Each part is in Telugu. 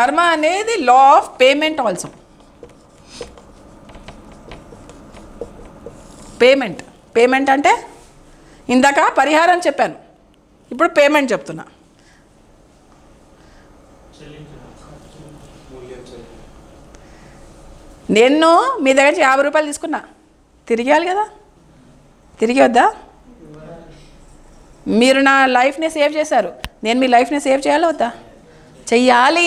కర్మ అనేది law of payment also payment payment అంటే ఇందాక పరిహారం చెప్పాను ఇప్పుడు పేమెంట్ చెప్తున్నా నేను మీ దగ్గర నుంచి యాభై రూపాయలు తీసుకున్నా తిరిగేయాలి కదా తిరిగి వద్దా మీరు నా లైఫ్ని సేవ్ చేశారు నేను మీ లైఫ్ని సేవ్ చేయాలా వద్దా చెయ్యాలి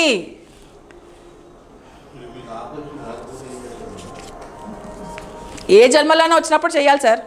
ఏ జన్మలోనే వచ్చినప్పుడు చెయ్యాలి సార్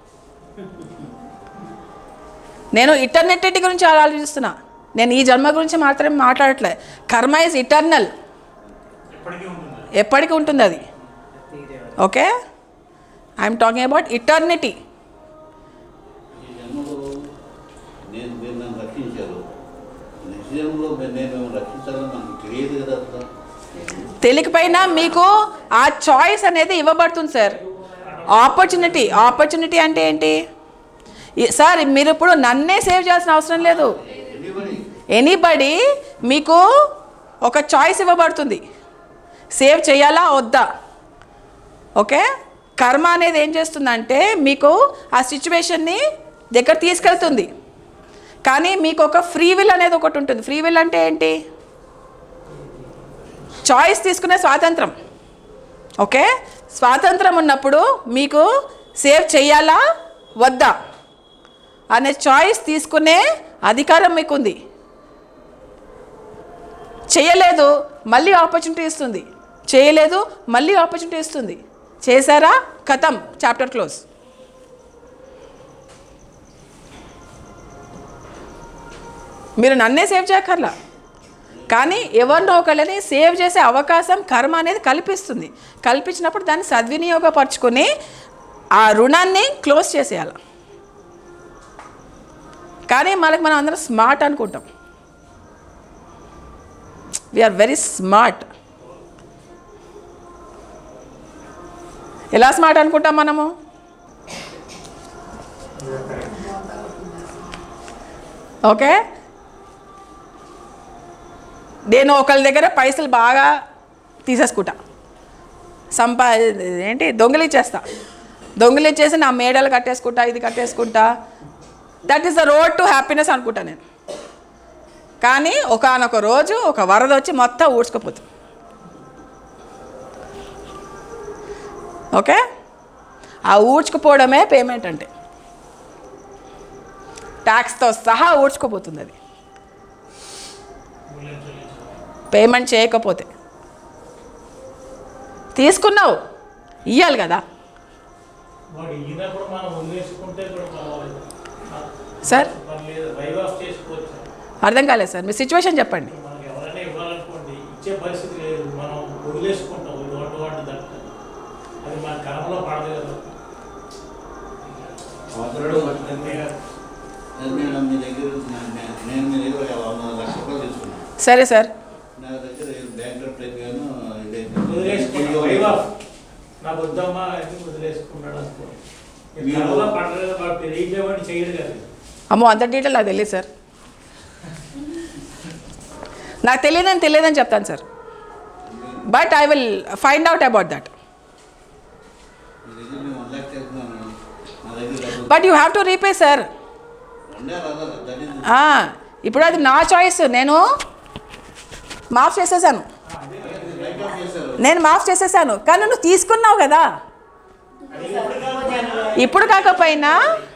నేను ఇటర్నిటీ గురించి ఆలోచిస్తున్నా నేను ఈ జన్మ గురించి మాత్రమే మాట్లాడట్లే కర్మ ఇస్ ఇటర్నల్ ఎప్పటికీ ఉంటుంది అది okay I'm talking about eternity ఈ జన్మలో నేను మీరు నన్ను రక్షించారు నెక్స్ట్ జన్మలో మీరు నేను మిమ్మల్ని రక్షించాలని మనకు తెలియదు కదా అసలు తెలియకపోయినా మీకు ఆ చాయిస్ అనేది ఇవ్వబడుతుంది సార్ ఆపర్చునిటీ ఆపర్చునిటీ అంటే ఏంటి ఈ- సార్ మీరు ఇప్పుడు నన్నే సేవ్ చేయాల్సిన అవసరం లేదు ఎనీబడి ఎనీబడి మీకు ఒక చాయిస్ ఇవ్వబడుతుంది సేవ్ చేయాలా వద్దా ఓకే కర్మ అనేది ఏం చేస్తుందంటే మీకు ఆ సిచ్యువేషన్ని దగ్గర తీసుకెళ్తుంది కానీ మీకు ఒక ఫ్రీ విల్ అనేది ఒకటి ఉంటుంది ఫ్రీ విల్ అంటే ఏంటి చాయిస్ తీసుకునే స్వాతంత్రం ఓకే స్వాతంత్రం ఉన్నప్పుడు మీకు సేవ్ చేయాలా వద్దా అనే చాయిస్ తీసుకునే అధికారం మీకు ఉంది చేయలేదు మళ్ళీ ఆపర్చునిటీ ఇస్తుంది చేయలేదు మళ్ళీ ఆపర్చునిటీ ఇస్తుంది చేశారా కథం చాప్టర్ క్లోజ్ మీరు నన్నే సేవ్ చేయక్కర్లా కానీ ఎవరినో ఒకళ్ళని సేవ్ చేసే అవకాశం కర్మ అనేది కల్పిస్తుంది కల్పించినప్పుడు దాన్ని సద్వినియోగపరచుకొని ఆ రుణాన్ని క్లోజ్ చేసేయాలి కానీ మనకు మనం అందరం స్మార్ట్ అనుకుంటాం వీఆర్ వెరీ స్మార్ట్ ఎలా స్మార్ట్ అనుకుంటాం మనము ఓకే నేను ఒకళ్ళ దగ్గర పైసలు బాగా తీసేసుకుంటా సంపా ఏంటి దొంగిలిచ్చేస్తా దొంగిలిచ్చేసి నా మేడలు కట్టేసుకుంటా ఇది కట్టేసుకుంటా that is the road to happiness అనుకుంటా నేను కానీ ఒకనొక రోజు ఒక వరద వచ్చి మొత్తం ఊడ్చుకుపోతుంది ఓకే ఆ ఊడ్చుకుపోవడమే పేమెంట్ అంటే ట్యాక్స్తో సహా ఊడ్చుకుపోతుంది అది పేమెంట్ చేయకపోతే తీసుకున్నావు ఇయ్యాలి కదా వాడు ఈయనప్పుడు మనం వదిలేసుకుంటే కూడా పర్వాలేదు సార్ పర్లేదు రైవ్ ఆఫ్ చేసుకోవచ్చు అర్థం కాలేదు సార్ మీ సిచ్యువేషన్ చెప్పండి మనకి ఎవరైనా ఇవ్వాలనుకోండి ఇచ్చే పరిస్థితి లేదు మనం వదిలేసుకుంటాం ఇది వాటి వాటి దట్ అది మన కర్మలో పడదు కదా అవసరం అంతే కదా నేను మీ దగ్గర నేను- నేను- నేను మీ దగ్గర ఒక వంద లక్ష రూపాయలు తీసుకున్నాను సరే సార్ నా దగ్గర బ్యాంక్ అయిపోయాను వదిలేసుకుంటాం రైవ్ ఆఫ్ నాకు వద్దమ్మా ఎందుకు వదిలేసుకున్నాడు అనుకో ఈ మీరు- కర్మలో పడదు కదా వాడు తెలియజేవాడిని చేయడు కదా అమ్మో అంత డీటెయిల్ నాకు తెలియదు సార్ నాకు తెలియదని తెలియదని చెప్తాను sir but I will find out about that మీ దగ్గర నేను వన్ లాక్ తీసుకున్నాను నా దగ్గర డబ్బులు but you have to repay sir రెండే రాదా దట్ ఈస్ ఇప్పుడు అది నా చాయిస్ నేను మాఫ్ చేసేసాను రైట్ ఆఫ్ చేశారు నేను మాఫ్ చేసేసాను కానీ నువ్వు తీసుకున్నావు కదా ఇప్పుడు కాకపోయినా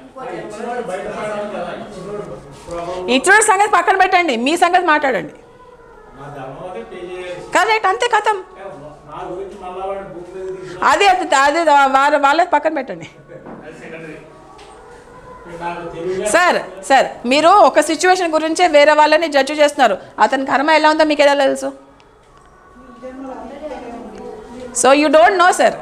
ఇచ్చిన సంగతి పక్కన పెట్టండి మీ సంగతి మాట్లాడండి నా ధర్మం అయితే పే చేయాలి కరెక్ట్ అంతే కథం నా గురించి మళ్ళా వాడు భూమి మీద తీసుకు అది అది అది వాళ్ళ వాళ్ళ పక్కన పెట్టండి అది సెకండరీ నాకు తెలియదు సార్ సార్ మీరు ఒక సిచ్యువేషన్ గురించే వేరే వాళ్ళని జడ్జి చేస్తున్నారు అతని కర్మ ఎలా ఉందో మీకు ఎలా తెలుసు so you don't know sir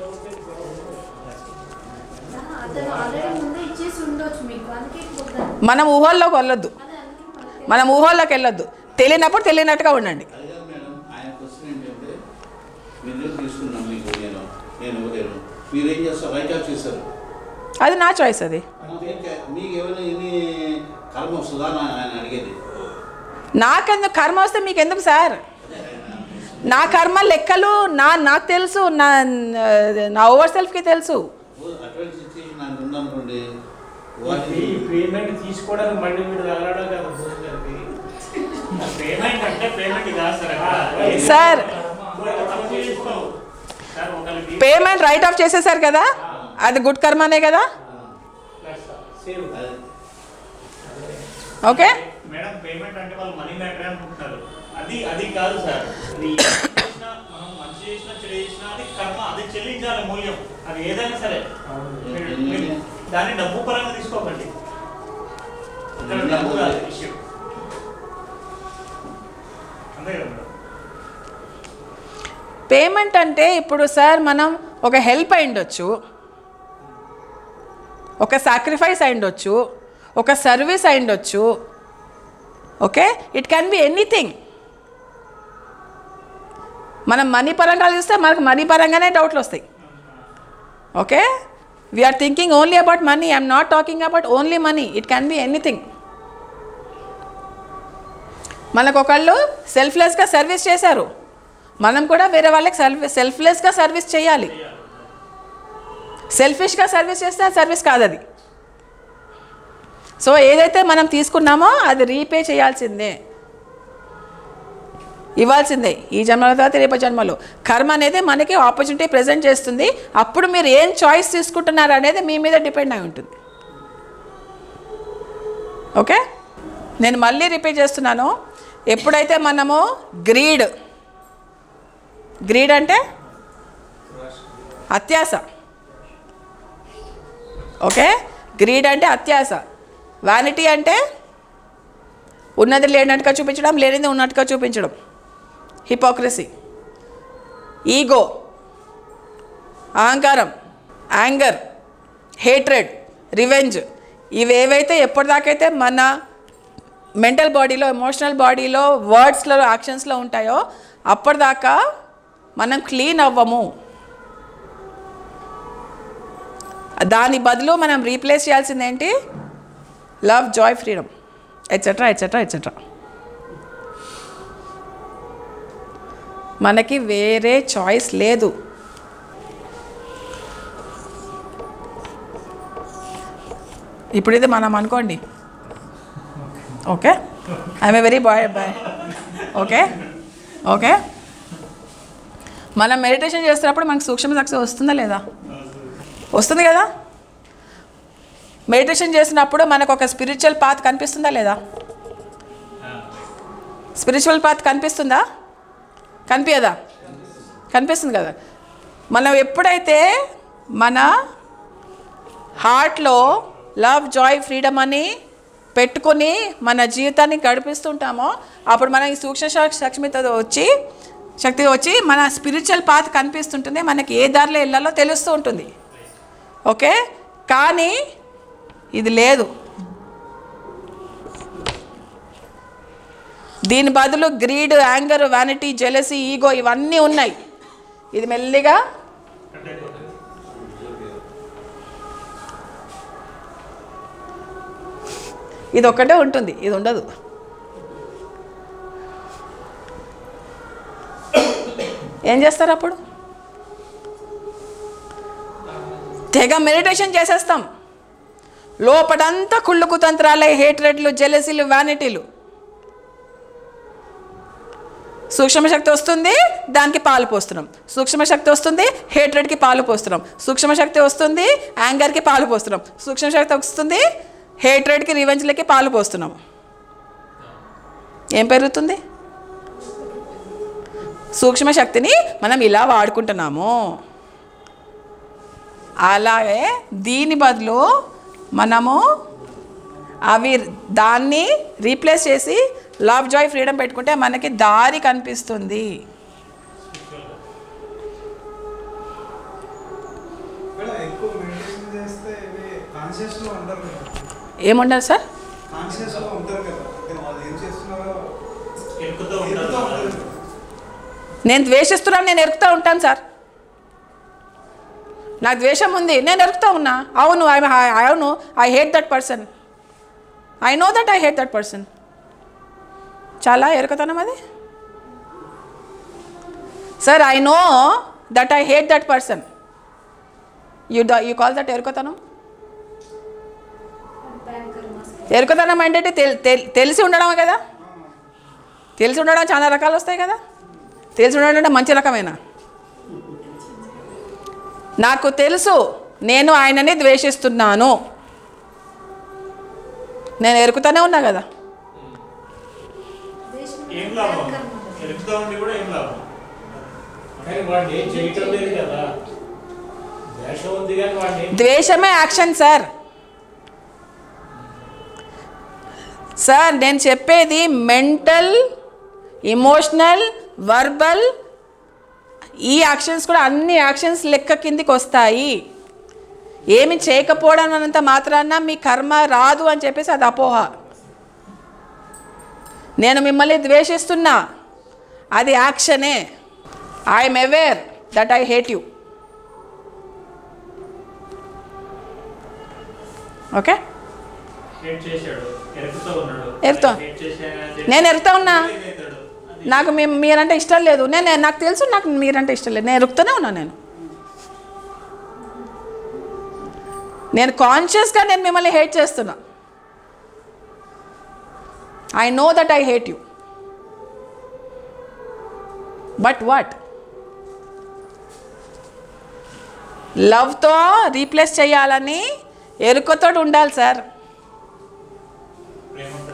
అతను ఆల్రెడీ ముందే ఇచ్చేసి ఉండొచ్చు మీకు అందుకే వద్దని మనం ఊహల్లోకి వెళ్ళొద్దు అదే అందుకే మనకి మనం ఊహల్లోకి వెళ్ళొద్దు తెలియనప్పుడు తెలియనట్టుగా ఉండండి అది కాదు మేడం ఆయన క్వశ్చన్ ఏంటంటే మీరు ఏం తీసుకున్నాం మీకు నేను నేను ఇవ్వలేను మీరు ఏం చేస్తారు రైట్ ఆఫ్ చేస్తారు అది నా చాయిస్ అది మీకు మీకు ఏమైనా ఎన్ని కర్మ వస్తుందా అని ఆయన అడిగేది నాకెందుకు కర్మ వస్తే మీకు ఎందుకు సార్ అదే ఆయన నా కర్మ లెక్కలు నా నాకు తెలుసు నా నా ఓవర్ సెల్ఫ్కి తెలుసు అటువంటి సిచ్యువేషన్ నాకు ఉందనుకోండి ఈ వాటిని పేమెంట్ తీసుకోవడానికి మళ్ళీ మీరు తగలడం కదా భోజనం గారికి పేమెంట్ అంటే పేమెంట్ కాదు సార్ అక్కడ. సార్ ఒకరు తీసుకో. సార్ ఒకరికి పేమెంట్ రైట్ ఆఫ్ చేసేసారు కదా అది గుడ్ కర్మనే కదా సేవ్ అది ఓకే మేడం పేమెంట్ అంటే వాళ్ళు మనీ మ్యాటర్ అనుకుంటున్నారు అది అది కాదు సార్ అది ఏం చేసినా, మనం మంచి చేసినా చెడు చేసినా అది కర్మ అది చెల్లించాలి మూల్యం అది ఏదైనా సరే మీరు- మీరు దాన్ని డబ్బు పరంగా తీసుకోకండి ఇక్కడ డబ్బు కాదు విషయం అంతే కదా మేడం పేమెంట్ అంటే ఇప్పుడు సార్ మనం ఒక హెల్ప్ అయి ఉండొచ్చు ఒక సాక్రిఫైస్ అయి ఉండొచ్చు ఒక సర్వీస్ అయి ఉండొచ్చు okay it can be anything మనం మనీ పరంగా చూస్తే మనకు మనీ పరంగానే డౌట్లు వస్తాయి okay we're thinking only about money I'm not talking about only money it can be anything మనకు ఒకళ్ళు సెల్ఫ్లెస్గా సర్వీస్ చేశారు మనం కూడా వేరే వాళ్ళకి సెల్ఫ్ సెల్ఫ్లెస్గా సర్వీస్ చేయాలి సెల్ఫిష్గా సర్వీస్ చేస్తే అది సర్వీస్ కాదు అది సో ఏదైతే మనం తీసుకున్నామో అది రీపే చేయాల్సిందే ఇవ్వాల్సిందే ఈ జన్మల తర్వాత రేపటి జన్మలో కర్మ అనేది మనకి ఆపర్చునిటీ ప్రజెంట్ చేస్తుంది అప్పుడు మీరు ఏం చాయిస్ తీసుకుంటున్నారు అనేది మీ మీద డిపెండ్ అయి ఉంటుంది ఓకే నేను మళ్ళీ రిపీట్ చేస్తున్నాను ఎప్పుడైతే మనము గ్రీడ్ గ్రీడ్ అంటే అత్యాస ఓకే గ్రీడ్ అంటే అత్యాస వ్యానిటీ అంటే ఉన్నది లేనట్టుగా చూపించడం లేనిది ఉన్నట్టుగా చూపించడం హిపోక్రసీ ఈగో అహంకారం యాంగర్ హేట్రెడ్ రివెంజ్ ఇవేవైతే ఎప్పటిదాకైతే మన మెంటల్ బాడీలో ఎమోషనల్ బాడీలో వర్డ్స్లో యాక్షన్స్లో ఉంటాయో అప్పటిదాకా మనం క్లీన్ అవ్వము దాని బదులు మనం రీప్లేస్ చేయాల్సింది ఏంటి love joy freedom etcetera etcetera etcetera మనకి వేరే చాయిస్ లేదు ఇప్పుడు ఇది మనం అనుకోండి okay I'm a very boy boy okay okay మనం మెడిటేషన్ చేస్తున్నప్పుడు మనకు సూక్ష్మ శక్తి వస్తుందా లేదా వస్తుంది కదా మెడిటేషన్ చేసినప్పుడు మనకు ఒక స్పిరిచువల్ పాత్ కనిపిస్తుందా లేదా స్పిరిచువల్ పాత్ కనిపిస్తుందా కనిపించదా కనిపిస్తుంది కదా మనం ఎప్పుడైతే మన హార్ట్లో లవ్ జాయ్ ఫ్రీడమ్ అని పెట్టుకొని మన జీవితాన్ని గడిపిస్తుంటామో అప్పుడు మన ఈ సూక్ష్మ శక్- శక్తితో వచ్చి శక్తి వచ్చి మన స్పిరిచువల్ పాత్ కనిపిస్తుంటుంది మనకి ఏ దారిలో వెళ్ళాలో తెలుస్తూ ఉంటుంది ఓకే కానీ ఇది లేదు దీని బదులు greed anger vanity jealousy ego ఇవన్నీ ఉన్నాయి ఇది మెల్లిగా ఇది ఒక్కటే ఉంటుంది ఇది ఉండదు ఏం చేస్తారు అప్పుడు తెగ మెడిటేషన్ చేసేస్తాం లోపడంతా కుళ్ళు కుతంత్రాలే హేట్రెడ్లు జెలసీలు వ్యానిటీలు సూక్ష్మశక్తి వస్తుంది దానికి పాలు పోస్తున్నాం సూక్ష్మశక్తి వస్తుంది హేట్రెడ్కి పాలు పోస్తున్నాం సూక్ష్మశక్తి వస్తుంది యాంగర్కి పాలు పోస్తున్నాం సూక్ష్మశక్తి వస్తుంది హేట్రెడ్కి రివెంజ్లకి పాలు పోస్తున్నాం ఏం పెరుగుతుంది సూక్ష్మశక్తిని మనం ఇలా వాడుకుంటున్నాము అలాగే దీని బదులు మనము అవి దాన్ని రీప్లేస్ చేసి లవ్ జాయ్ ఫ్రీడమ్ పెట్టుకుంటే మనకి దారి కనిపిస్తుంది ఇక్కడ ఎక్కువ మెడిటేషన్ చేస్తే ఇవి కాన్షియస్ లో ఉంటారు కదా ఏముండదు సార్ కాన్షియస్ లో ఉంటారు కదా అంటే వాళ్ళు ఏం చేస్తున్నారో ఎక్కుతూ ఎదుగుతూ ఉంటారు ఉంటారు నేను ద్వేషిస్తున్నాను నేను ఎరుకుతూ ఉంటాను సార్ నాకు ద్వేషం ఉంది నేను ఎరుకుతూ ఉన్నా అవును ఐ అవును I hate that person I know that I hate that person చాలా ఎరుకతనం అది sir I know that I hate that person you the you call that ఎరుకతనం బ్యాంకర్ మాస్క్ ఎరుకతనం అంటే తెల్- తెల్- తెలిసి ఉండడమే కదా తెలిసి ఉండడం చాలా రకాలు వస్తాయి కదా తెలిసి ఉండడం అంటే మంచి రకమేనా నాకు తెలుసు నేను ఆయనని ద్వేషిస్తున్నాను నేను ఎరుకుతానే ఉన్నా కదా దేశం ఏం లాభం బ్యాంకర్ మాస్క్. ఎరుపుతా ఉండి కూడా ఏం లాభం కానీ వాడిని ఏం చేయటం లేదు కదా ద్వేషం ఉంది కానీ వాడిని ఏం ద్వేషమే యాక్షన్ సార్ సార్ నేను చెప్పేది మెంటల్ ఇమోషనల్ వర్బల్ ఈ యాక్షన్స్ కూడా అన్ని యాక్షన్స్ లెక్క కిందికి వస్తాయి ఏమి చేయకపోవడం అన్నంత మాత్రాన మీ కర్మ రాదు అని చెప్పేసి అది అపోహ నేను మిమ్మల్ని ద్వేషిస్తున్నా అది యాక్షనే I'm aware that I hate you okay hate చేశాడు ఎరుపుతో ఉన్నాడు ఎరుపుతో. హేట్ చేశాడు నేను ఎరుతా ఉన్నా. అవుతాడు. అది నాకు మీ మీరంటే ఇష్టం లేదు నేను నాకు తెలుసు నాకు మీరంటే ఇష్టం లేదు నేను ఎరుకుతూనే ఉన్నా నేను నేను కాన్షియస్గా నేను మిమ్మల్ని హేట్ చేస్తున్నా I know that I hate you but what లవ్తో రీప్లేస్ చేయాలని ఎరుకతో ఉండాలి సార్ ప్రేమతో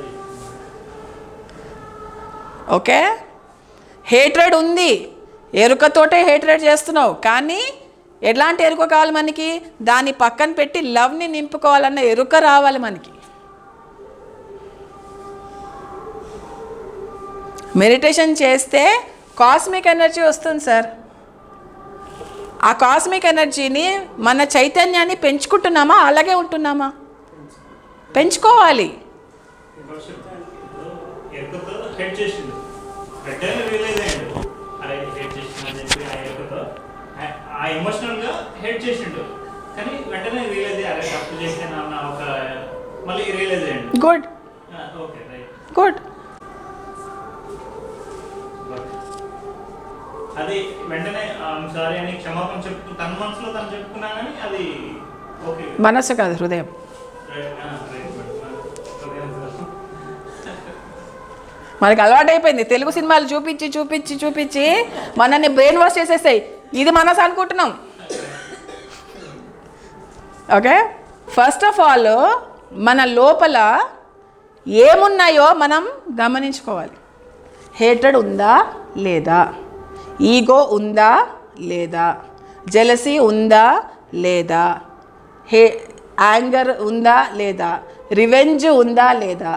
ఓకే హేట్రెడ్ ఉంది ఎరుకతోటే హేట్రెడ్ చేస్తున్నావు కానీ ఎలాంటి ఎరుక కావాలి మనకి దాన్ని పక్కన పెట్టి లవ్ని నింపుకోవాలన్న ఎరుక రావాలి మనకి మెడిటేషన్ చేస్తే కాస్మిక్ ఎనర్జీ వస్తుంది సార్ ఆ కాస్మిక్ ఎనర్జీని మన చైతన్యాన్ని పెంచుకుంటున్నామా అలాగే ఉంటున్నామా పెంచుకోవాలి ఎరుకతో హెడ్ చేసిండు వెంటనే రియలైజ్ అయ్యాడు అరే హెడ్ చేసిండు అని చెప్పి ఆ ఎరుకతో ఆ- ఆ ఎమోషనల్ గా హెడ్ చేసిండు కానీ వెంటనే రియలైజ్ అయ్యి అరే తప్పు చేసాను అన్న ఒక మళ్ళీ రియలైజ్ అయ్యాడు గుడ్ ఓకే రైట్ గుడ్ అది వెంటనే సారీ అని క్షమాపణ చెప్పు తన మనసులో తను చెప్పుకున్నా కానీ అది ఓకే మనస్సు కాదు హృదయం రైట్ రైట్ ఓకే మనకి అలవాటైపోయింది తెలుగు సినిమాలు చూపించి చూపించి చూపించి మనల్ని బ్రెయిన్ వాష్ చేసేస్తాయి ఇది మనసు అనుకుంటున్నాం ఓకే ఫస్ట్ ఆఫ్ ఆల్ మన లోపల ఏమున్నాయో మనం గమనించుకోవాలి హేటెడ్ ఉందా లేదా ఈగో ఉందా లేదా జెలసీ ఉందా లేదా హే యాంగర్ ఉందా లేదా రివెంజ్ ఉందా లేదా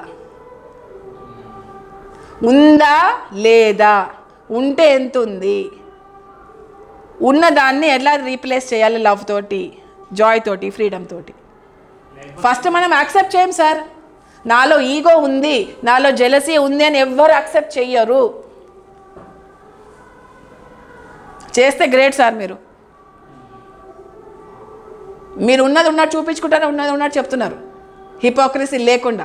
ఉందా లేదా ఉంటే ఎంత ఉంది ఉన్నదాన్ని ఎలా రీప్లేస్ చేయాలి లవ్ తోటి జాయ్ తోటి ఫ్రీడమ్ తోటి ఫస్ట్ మనం యాక్సెప్ట్ చేయం సార్ నాలో ఈగో ఉంది నాలో జెలసీ ఉంది అని ఎవ్వరు యాక్సెప్ట్ చెయ్యరు చేస్తే గ్రేట్ సార్ మీరు మీరు ఉన్నది ఉన్నట్టు చూపించుకుంటారు ఉన్నది ఉన్నట్టు చెప్తున్నారు హిపోక్రసీ లేకుండా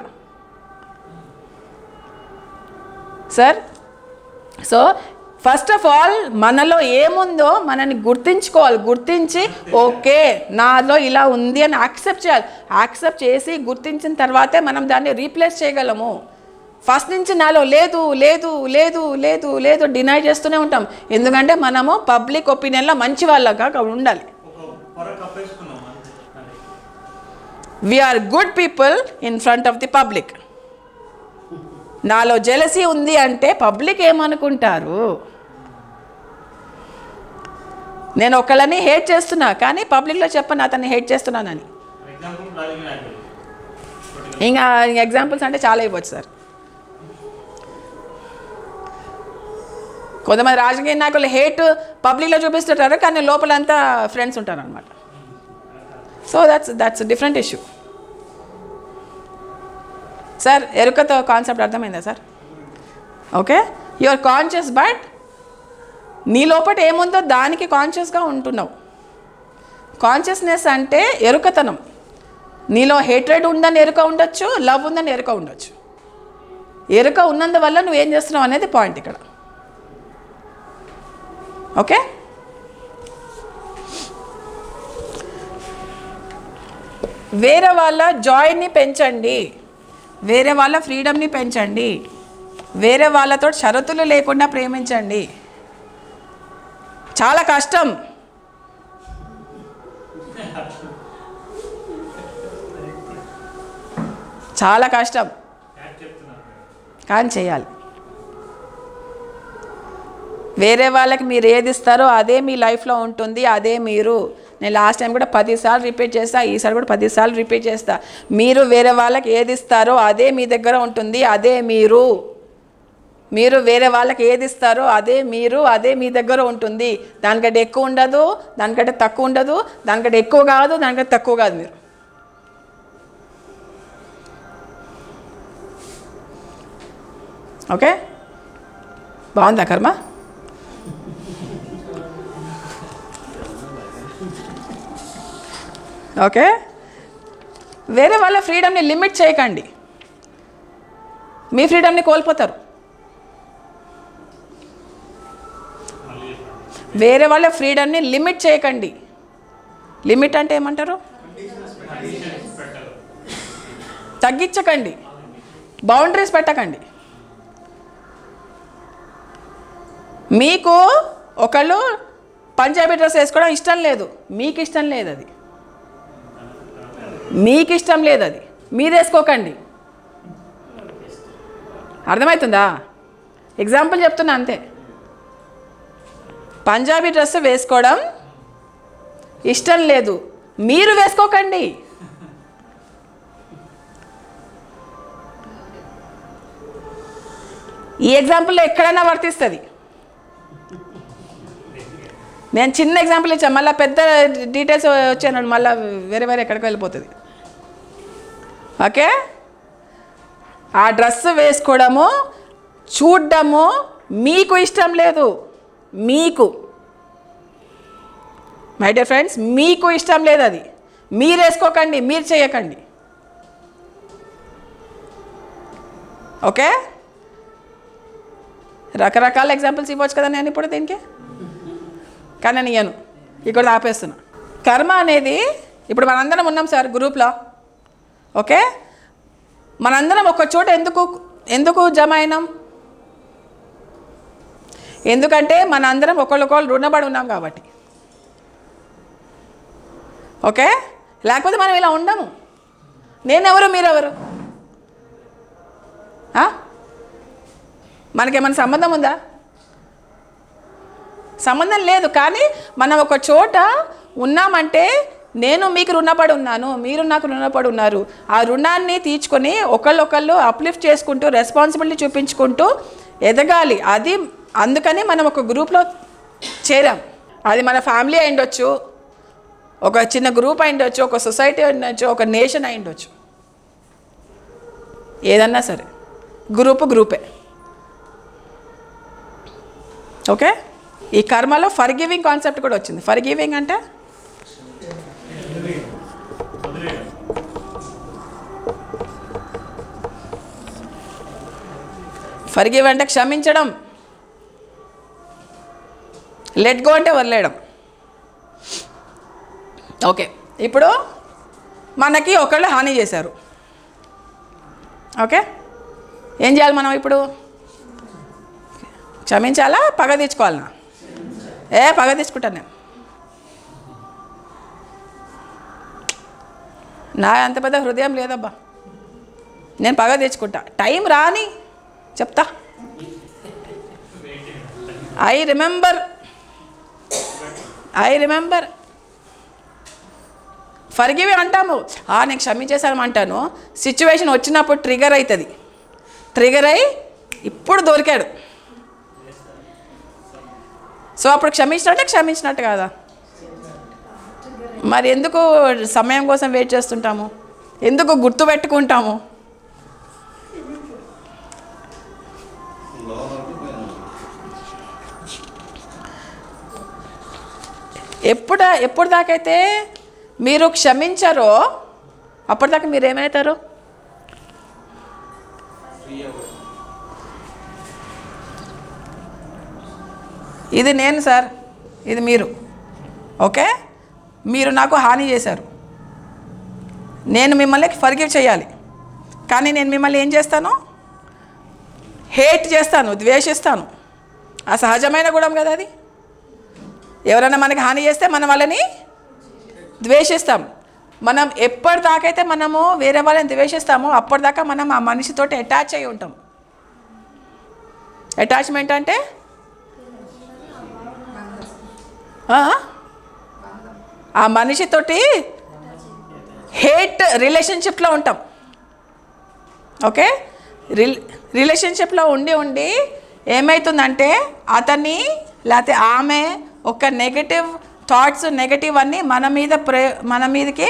sir so first of all మనలో ఏముందో మనని గుర్తించుకోవాలి గుర్తించి ఓకే నాలో ఇలా ఉంది అని యాక్సెప్ట్ చేయాలి యాక్సెప్ట్ చేసి గుర్తించిన తర్వాతే మనం దాన్ని రీప్లేస్ చేయగలము ఫస్ట్ నుంచి నాలో లేదు లేదు లేదు లేదు లేదు డినై చేస్తూనే ఉంటాం ఎందుకంటే మనము పబ్లిక్ ఒపీనియన్లో మంచి వాళ్ళగా ఉండాలి ఒక పొర కప్పేసుకున్నాం అంతే అది we're good people in front of the public నాలో జెలసీ ఉంది అంటే పబ్లిక్ ఏమనుకుంటారు నేను ఒకళ్ళని హేట్ చేస్తున్నా కానీ పబ్లిక్లో చెప్పను అతన్ని హేట్ చేస్తున్నానని ఎగ్జాంపుల్ రాజకీయ నాయకులు ఇంకా ఎగ్జాంపుల్స్ అంటే చాలా ఇవ్వచ్చు సార్ కొంతమంది రాజకీయ నాయకులు హేట్ పబ్లిక్లో చూపిస్తుంటారు కానీ లోపలంతా ఫ్రెండ్స్ ఉంటారు అనమాట so that's that's different issue sir ఎరుకతో కాన్సెప్ట్ అర్థమైందా sir okay your conscious but నీ లోపల ఏముందో దానికి కాన్షియస్గా ఉంటున్నావు కాన్షియస్నెస్ అంటే ఎరుకతనం నీలో హేట్రెడ్ ఉందని ఎరుక ఉండొచ్చు లవ్ ఉందని ఎరుక ఉండొచ్చు ఎరుక ఉన్నందువల్ల నువ్వేం చేస్తున్నావు అనేది పాయింట్ ఇక్కడ ఓకే వేరే వాళ్ళ జాయ్ని పెంచండి వేరే వాళ్ళ ఫ్రీడమ్ని పెంచండి వేరే వాళ్ళతో షరతులు లేకుండా ప్రేమించండి చాలా కష్టం చాలా కష్టం యాడ్ చెప్తున్నారు కానీ చేయాలి వేరే వాళ్ళకి మీరు ఏది ఇస్తారో అదే మీ లైఫ్లో ఉంటుంది అదే మీరు నేను లాస్ట్ టైం కూడా పదిసార్లు రిపీట్ చేస్తా ఈసారి కూడా పదిసార్లు రిపీట్ చేస్తా మీరు వేరే వాళ్ళకి ఏది ఇస్తారో అదే మీ దగ్గర ఉంటుంది అదే మీరు మీరు వేరే వాళ్ళకి ఏది ఇస్తారో అదే మీరు అదే మీ దగ్గర ఉంటుంది దానికంటే ఎక్కువ ఉండదు దానికంటే తక్కువ ఉండదు దానికంటే ఎక్కువ కాదు దానికంటే తక్కువ కాదు మీరు ఓకే బాగుందా కర్మ ఓకే వేరే వాళ్ళ ఫ్రీడమ్ని లిమిట్ చేయకండి మీ ఫ్రీడమ్ని కోల్పోతారు మళ్ళీ చెప్పండి వేరే వాళ్ళ ఫ్రీడమ్ని లిమిట్ చేయకండి లిమిట్ అంటే ఏమంటారు పెట్టారు తగ్గించకండి బౌండరీస్ పెట్టకండి మీకు ఒకళ్ళు పంజాబీ డ్రెస్ వేసుకోవడం ఇష్టం లేదు మీకు ఇష్టం లేదు అది మీకు ఇష్టం లేదు అది మీరు వేసుకోకండి అర్థమవుతుందా ఎగ్జాంపుల్ చెప్తున్నా అంతే పంజాబీ డ్రెస్ వేసుకోవడం ఇష్టం లేదు మీరు వేసుకోకండి ఈ ఎగ్జాంపుల్లో ఎక్కడైనా వర్తిస్తుంది నేను చిన్న ఎగ్జాంపుల్ ఇచ్చాను మళ్ళీ పెద్ద డీటెయిల్స్ వచ్చాను మళ్ళీ వేరే వేరే ఎక్కడికి వెళ్ళిపోతుంది ఓకే ఆ డ్రెస్ వేసుకోవడము చూడడము మీకు ఇష్టం లేదు మీకు మై డియర్ ఫ్రెండ్స్ మీకు ఇష్టం లేదు అది మీరు వేసుకోకండి మీరు చేయకండి ఓకే రకరకాల ఎగ్జాంపుల్స్ ఇవ్వచ్చు కదా నేను ఇప్పుడు దీనికి కానీ నేను ఇయ్యను ఇక్కడ ఆపేస్తున్నా కర్మ అనేది ఇప్పుడు మనందరం ఉన్నాం సార్ గ్రూప్లో ఓకే మనందరం ఒక చోట ఎందుకు ఎందుకు జమ అయినాం ఎందుకంటే మనందరం ఒకళ్ళొకళ్ళు రుణపడి ఉన్నాం కాబట్టి ఓకే లేకపోతే మనం ఇలా ఉండము నేనెవరు మీరెవరు ఆ? మనకేమైనా సంబంధం ఉందా సంబంధం లేదు కానీ మనం ఒక చోట ఉన్నామంటే నేను మీకు రుణపడి ఉన్నాను మీరు నాకు రుణపడి ఉన్నారు ఆ రుణాన్ని తీర్చుకొని ఒకళ్ళొకళ్ళు అప్లిఫ్ట్ చేసుకుంటూ రెస్పాన్సిబిలిటీ చూపించుకుంటూ ఎదగాలి అది అందుకని మనం ఒక గ్రూప్లో చేరాం అది మన ఫ్యామిలీ అయి ఉండొచ్చు ఒక చిన్న గ్రూప్ అయి ఉండొచ్చు ఒక సొసైటీ అయి ఉండొచ్చు ఒక నేషన్ అయి ఉండొచ్చు ఏదన్నా సరే గ్రూప్ గ్రూపే ఓకే ఈ కర్మలో ఫర్ గివింగ్ కాన్సెప్ట్ కూడా వచ్చింది ఫర్ గివింగ్ అంటే వదిలేయండి ఫర్ గివ్ అంటే క్షమించడం లెట్ గో అంటే వదిలేయడం ఓకే ఇప్పుడు మనకి ఒకళ్ళు హాని చేశారు ఓకే ఏం చేయాలి మనం ఇప్పుడు క్షమించాలా పగ తీర్చుకోవాలనా ఏ పగ తీసుకుంటాను నేను నా అంత పెద్ద హృదయం లేదబ్బా నేను పగ తెచ్చుకుంటా టైం రాని చెప్తా ఐ రిమెంబర్ ఐ రిమెంబర్ ఫర్గివి అంటాము ఆ నేను క్షమించేసాను అంటాను సిచ్యువేషన్ వచ్చినప్పుడు ట్రిగర్ అవుతుంది ట్రిగర్ అయి ఇప్పుడు దొరికాడు సో అప్పుడు క్షమించినట్టే క్షమించినట్టు కాదా మరి ఎందుకు సమయం కోసం వెయిట్ చేస్తుంటాము ఎందుకు గుర్తు పెట్టుకుంటాము లోపలికి పోయినాం ఎప్పుడు ఎప్పుడు దాకైతే మీరు క్షమించరో అప్పటిదాకా మీరు ఏమవుతారు ఇది నేను సార్ ఇది మీరు ఓకే మీరు నాకు హాని చేశారు నేను మిమ్మల్ని ఫర్గివ్ చేయాలి కానీ నేను మిమ్మల్ని ఏం చేస్తాను హేట్ చేస్తాను ద్వేషిస్తాను ఆ సహజమైన గుణం కదా అది ఎవరైనా మనకి హాని చేస్తే మనం వాళ్ళని ద్వేషిస్తాం మనం ఎప్పటిదాకైతే మనము వేరే వాళ్ళని ద్వేషిస్తామో అప్పటిదాకా మనం ఆ మనిషితోటి అటాచ్ అయి ఉంటాం అటాచ్మెంట్ అంటే ఆ? ఆ మనిషితోటి హేట్ రిలేషన్షిప్లో ఉంటాం ఓకే రిల్ రిలేషన్షిప్లో ఉండి ఉండి ఏమవుతుందంటే అతన్ని లేకపోతే ఆమె ఒక నెగటివ్ థాట్స్ నెగటివ్ అన్నీ మన మీద ప్రే మన మీదకి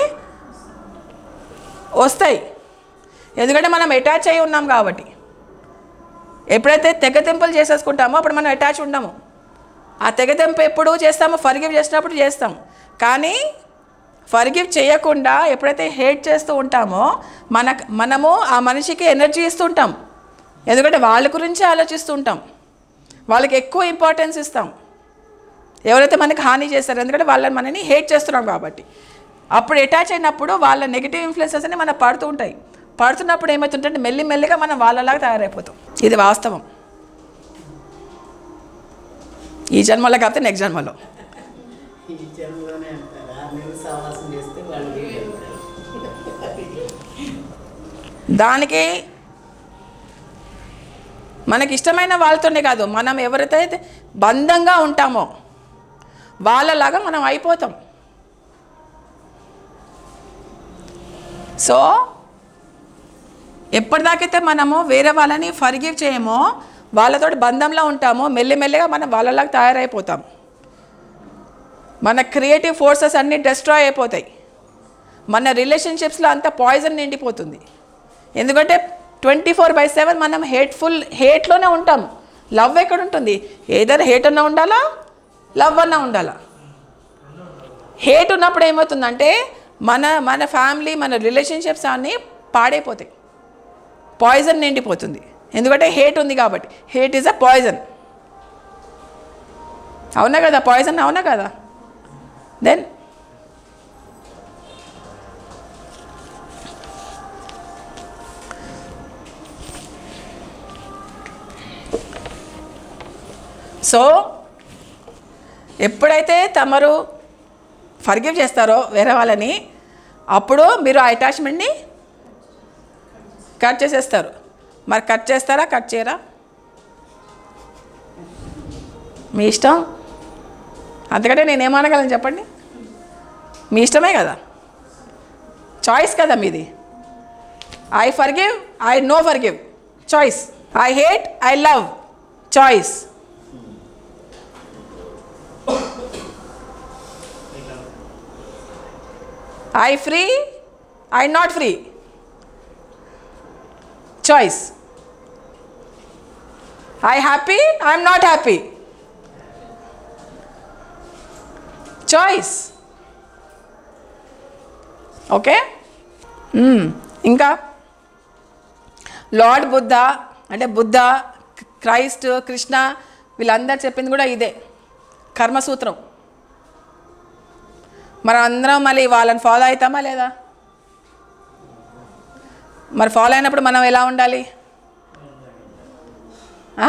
వస్తాయి ఎందుకంటే మనం అటాచ్ అయి ఉన్నాం కాబట్టి ఎప్పుడైతే తెగతింపులు చేసేసుకుంటామో అప్పుడు మనం అటాచ్ ఉండము ఆ తెగతింపు ఎప్పుడు చేస్తామో ఫర్గివ్ చేసినప్పుడు చేస్తాం కానీ ఫర్గివ్ చేయకుండా ఎప్పుడైతే హేట్ చేస్తూ ఉంటామో మన మనము ఆ మనిషికి ఎనర్జీ ఇస్తుంటాం ఎందుకంటే వాళ్ళ గురించి ఆలోచిస్తూ ఉంటాం వాళ్ళకి ఎక్కువ ఇంపార్టెన్స్ ఇస్తాం ఎవరైతే మనకి హాని చేస్తారో ఎందుకంటే వాళ్ళని మనని హేట్ చేస్తున్నాం కాబట్టి అప్పుడు అటాచ్ అయినప్పుడు వాళ్ళ నెగిటివ్ ఇన్ఫ్లుయెన్సెస్ అని మనకు పడుతూ ఉంటాయి పడుతున్నప్పుడు ఏమవుతుంటే మెల్లి మెల్లిగా మనం వాళ్ళలాగా తయారైపోతాం ఇది వాస్తవం ఈ జన్మలో కాకపోతే నెక్స్ట్ జన్మలో ఈ జన్మలోనే అంటారు ఆరు నెలలు సహవాసం చేస్తే వాళ్ళు వీళ్ళు అంటారు దానికి మనకి ఇష్టమైన వాళ్ళతోనే కాదు మనం ఎవరైతే బంధంగా ఉంటామో వాళ్ళలాగా మనం అయిపోతాం సో ఎప్పటిదాకైతే మనము వేరే వాళ్ళని ఫర్గివ్ చేయమో వాళ్ళతోటి బంధంలో ఉంటామో మెల్లిమెల్లిగా మనం వాళ్ళలాగా తయారైపోతాం మన క్రియేటివ్ ఫోర్సెస్ అన్నీ డిస్ట్రాయ్ అయిపోతాయి మన రిలేషన్షిప్స్లో అంతా పాయిజన్ నిండిపోతుంది ఎందుకంటే ట్వంటీ ఫోర్ బై సెవెన్ మనం హేట్ఫుల్ హేట్లోనే ఉంటాం లవ్ ఎక్కడ ఉంటుంది ఏదైనా హేట్ అన్నా ఉండాలా లవ్ అన్నా ఉండాలా హేట్ ఉన్నప్పుడు ఏమవుతుందంటే మన మన ఫ్యామిలీ మన రిలేషన్షిప్స్ అన్నీ పాడైపోతాయి పాయిజన్ నిండిపోతుంది ఎందుకంటే హేట్ ఉంది కాబట్టి హేట్ ఈజ్ అ పాయిజన్ అవునా కదా పాయిజన్ అవునా కదా దెన్ సో ఎప్పుడైతే తమరు ఫర్గివ్ చేస్తారో వేరే వాళ్ళని అప్పుడు మీరు ఆ అటాచ్మెంట్ని కట్ చేసేస్తారు మరి కట్ చేస్తారా కట్ చేయరా మీ ఇష్టం అందుకంటే నేనేమనగలను చెప్పండి మీ ఇష్టమే కదా చాయిస్ కదా మీది I forgive I no forgive choice I hate I love choice I free I not free choice I happy I'm not happy choice okay ఇంకా లార్డ్ బుద్ధ అంటే బుద్ధ క్రైస్ట్ కృష్ణ వీళ్ళందరూ చెప్పింది కూడా ఇదే కర్మసూత్రం మనం అందరం మళ్ళీ వాళ్ళని ఫాలో అవుతామా లేదా మరి ఫాలో అయినప్పుడు మనం ఎలా ఉండాలి ఆ?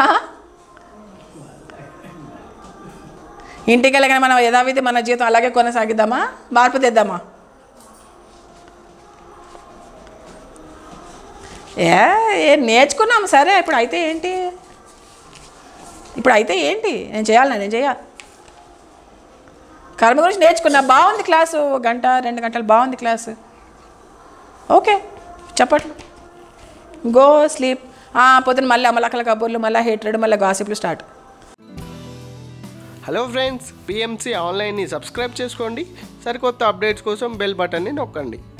ఇంటికి వెళ్ళగానే మనం యథావిధి మన జీవితం అలాగే కొనసాగిద్దామా మార్పు తెద్దామా ఏ ఏ నేర్చుకున్నాం సరే ఇప్పుడు అయితే ఏంటి ఇప్పుడు అయితే ఏంటి నేను చేయాలి నేను చేయాలి కర్మ గురించి నేర్చుకున్నా బాగుంది క్లాసు ఒక గంట రెండు గంటలు బాగుంది క్లాసు ఓకే చెప్పట్లు గో స్లీప్ పొద్దున మళ్ళీ అమలకల కబుర్లు మళ్ళీ హేట్రెడ్ మళ్ళీ గాసిప్లు స్టార్ట్ హలో ఫ్రెండ్స్ పిఎంసి ఆన్లైన్ని సబ్స్క్రైబ్ చేసుకోండి సరికొత్త అప్డేట్స్ కోసం బెల్ బటన్ని నొక్కండి